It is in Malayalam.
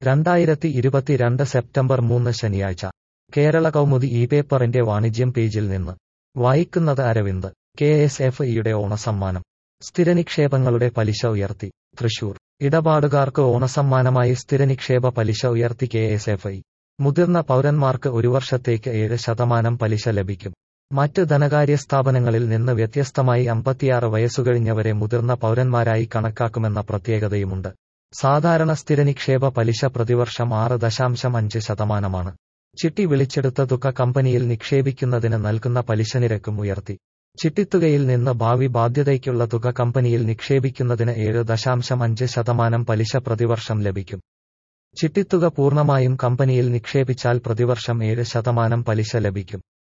രണ്ടായിരത്തി ഇരുപത്തിരണ്ട് സെപ്റ്റംബർ മൂന്ന് ശനിയാഴ്ച കേരള കൗമുദി ഈ പേപ്പറിന്റെ വാണിജ്യം പേജിൽ നിന്ന് വായിക്കുന്നത് അരവിന്ദ് കെ എസ് എഫ് ഇയുടെ ഓണസമ്മാനം സ്ഥിരനിക്ഷേപങ്ങളുടെ പലിശ ഉയർത്തി തൃശൂർ ഇടപാടുകാർക്ക് ഓണസമ്മാനമായി സ്ഥിരനിക്ഷേപ പലിശ ഉയർത്തി കെ എസ് എഫ് ഐ മുതിർന്ന പൗരന്മാർക്ക് ഒരു വർഷത്തേക്ക് ഏഴ് ശതമാനം പലിശ ലഭിക്കും മറ്റ് ധനകാര്യ സ്ഥാപനങ്ങളിൽ നിന്ന് വ്യത്യസ്തമായി അമ്പത്തിയാറ് വയസ്സുകഴിഞ്ഞവരെ മുതിർന്ന പൗരന്മാരായി കണക്കാക്കുമെന്ന പ്രത്യേകതയുമുണ്ട് സാധാരണ സ്ഥിരനിക്ഷേപ പലിശ പ്രതിവർഷം ആറ് ദശാംശം അഞ്ച് ശതമാനമാണ് ചിട്ടി വിളിച്ചെടുത്ത തുക കമ്പനിയിൽ നിക്ഷേപിക്കുന്നതിന് നൽകുന്ന പലിശ നിരക്കും ഉയർത്തി ചിട്ടിത്തുകയിൽ നിന്ന് ഭാവി ബാധ്യതയ്ക്കുള്ള തുക കമ്പനിയിൽ നിക്ഷേപിക്കുന്നതിന് ഏഴ് ദശാംശം അഞ്ച് ശതമാനം പലിശ പ്രതിവർഷം ലഭിക്കും ചിട്ടിത്തുക പൂർണ്ണമായും കമ്പനിയിൽ നിക്ഷേപിച്ചാൽ പ്രതിവർഷം ഏഴ് ശതമാനം പലിശ ലഭിക്കും